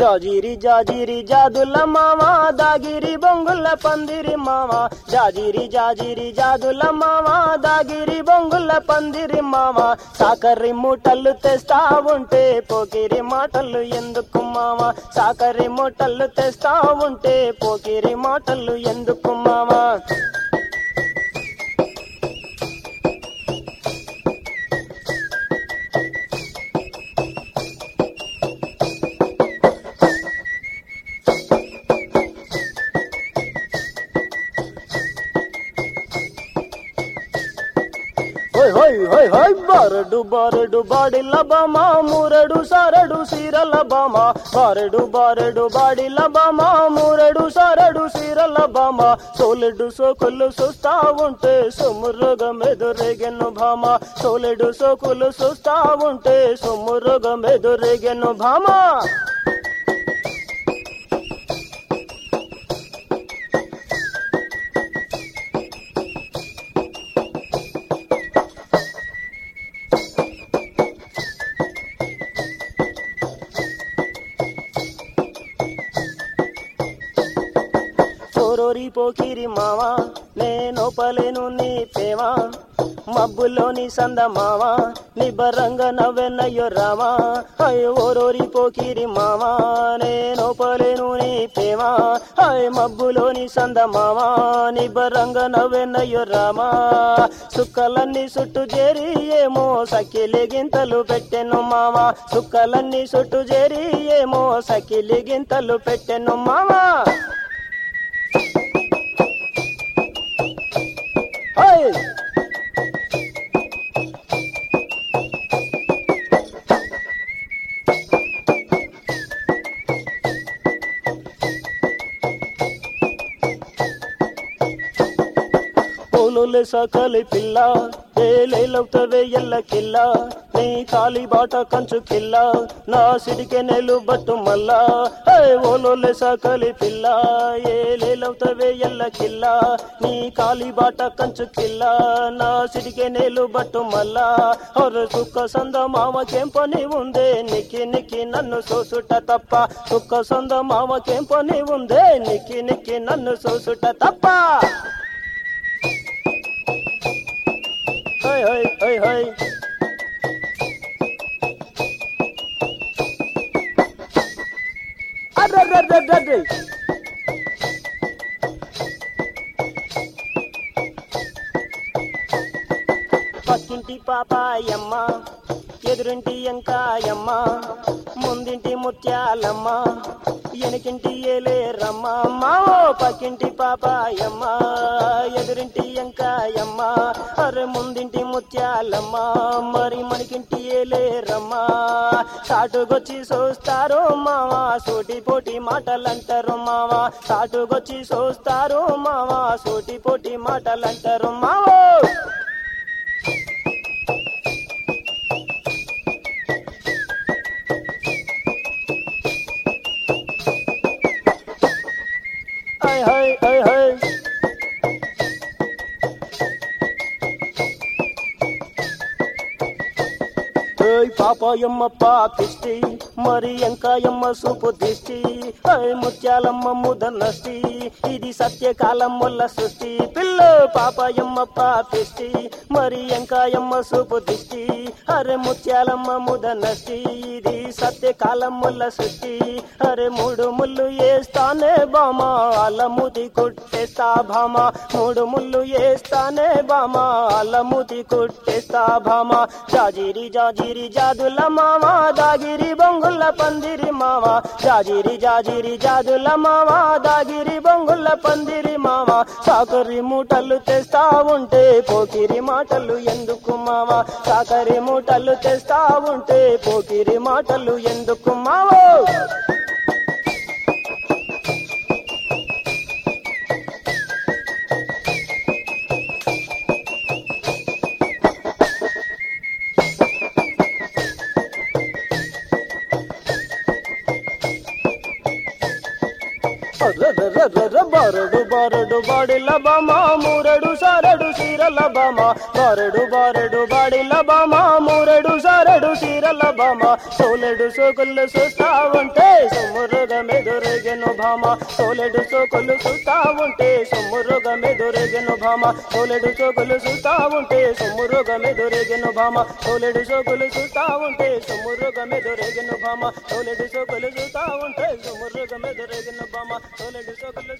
జాజిరి జాజిరి జాదుల మామ దాగిరి బొంగుల పందిరి మామ జాజిరి జాజిరి జాదుల మామ దాగిరి బొంగుల పందిరి మామ సాకరి మూటలు తెస్తా ఉంటే పోకిరి మాటలు ఎందుకు మామ సాకరి మూటలు తెస్తా ఉంటే పోకిరి మాటలు ఎందుకు మామ హోయ్ హోయ్ హోయ్ హోయ్ బారడు బారడు బాడిల బామ మూరడు సారడు సీరల బామ బారడు బారడు బాడిల బామ మూరడు సారడు సీరల బామ సోలెడు సోకులు చూస్తా ఉంటే సొమ్మురోగం ఎదురేగెను భామ సోలెడు సోకులు చూస్తా ఉంటే సొమ్మురోగం ఎదురేగెను భామ చోరోరి పోకిరి మావా నేనోపలేను నీ ప్రేమ మబ్బులోని సంద మావా నిబ్బరంగా నవ్వెన్నయ్యో రామా అయ్యో ఓరోరి పోకిరి మావా నేనోపలేను నీ ప్రేమ అయ్ మబ్బులోని సంద మావా నిబ్బరంగా నవ్వెన్నయ్యో రామా సుక్కలన్నీ చుట్టూ చేరి ఏమో సకిలి గింతలు పెట్టెను మావా సుక్కలన్నీ చుట్టూ చేరి ఏమో సకిలి గింతలు పెట్టెను మావా Hey! పోలోలే సకలి పిల్ల ఏలేలవుతవే ఎల్ల కిల్ల నీ కాలి బాట కంచు కిల్ల నా సిడికే నెలు బట్టు మల్లా హే ఓలోలే సకలి పిల్ల ఏలేలవుతవే ఎల్ల కిల్ల నీ కాలి బాట కంచు కిల్ల నా సిడికే నెలు బట్టు మల్లా హొర సుక్క సంద మామకేం పని ఉందే నిక్కి నిక్కి నన్ను సోసుట తప్ప సుక్క సంద మామకేం పని ఉందే నిక్కి నిక్కి నన్ను సోసుట తప్ప హై హై హై హై అర్రర్రర్రర్రర్ర. పక్కింటి పాపాయమ్మ ఎదురింటి ఎంకాయమ్మ ముందింటి ముత్యాలమ్మ ఎనకింటి ఏలేరమ్మ మావో పక్కింటి పాపాయమ్మ ఎదురింటి ఎంకాయమ్మ అరే ముందింటి ముత్యాలమ్మ మరి మనకింటి ఏలేరమ్మ సాటుకొచ్చి చూస్తారు మావా సూటి పోటీ మాటలంటారు మావా సాటుకొచ్చి చూస్తారు మావా సూటి పోటీ మాటలంటారు మావో హై హై హై హై ఏయ్ పాపాయమ్మ పాపిష్టి మరి ఎంకాయమ్మ సూపు దిష్టి ఏయ్ ముత్యాలమ్మ ముద నష్టి ఇది సత్యకాలం వల్ల సృష్టి పిల్ల పాపాయమ్మ పాపిష్టి మరి ఎంకాయమ్మ సూపు దిష్టి అరే ముత్యాలమ్మ ముద నష్టి ఇది సత్యకాలం వల్ల సృష్టి అరే మూడు ముళ్ళు వేస్తానే బామా అల్లముది కుట్టేస్తా భామా మూడు ముళ్ళు వేస్తానే బామా అల్లముది కుట్టేస్తా భామా జాజిరి జాజిరి జాదుల మామ దాగిరి బొంగుల పందిరి మామ జాజిరి జాజిరి జాదుల మామ దాగిరి బొంగుల పందిరి మామ సాకరి మూటలు తెస్తా ఉంటే పోకిరి మాటలు ఎందుకు మామ సాకరి మూటలు తెస్తా ఉంటే పోకిరి మాటలు ఎందుకు మావో అర్రర్రర్రర్ర బారడు బారడు బాడిల బామ మూరడు సారడు సీరల బామ బారడు బారడు బాడిల బామ మూరడు సారడు సీరల బామ సోలెడు సోకులు చూస్తా ఉంటే సొమ్మురుగ మెదురెగెను భామ సోలెడు సోకులు చూస్తా ఉంటే సొమ్మురుగ మెదురెగెను భామ సోలెడు సోకులు చూస్తా ఉంటే సొమ్మురుగ మెదురెగెను భామ సోలెడు సోకులు చూస్తా ఉంటే సొమ్మురుగ మెదురెగెను భామ సోలెడు సోకులు చూస్తా ఉంటే సొమ్మురుగ మెదురెగెను భామ సోలెడు సోకులు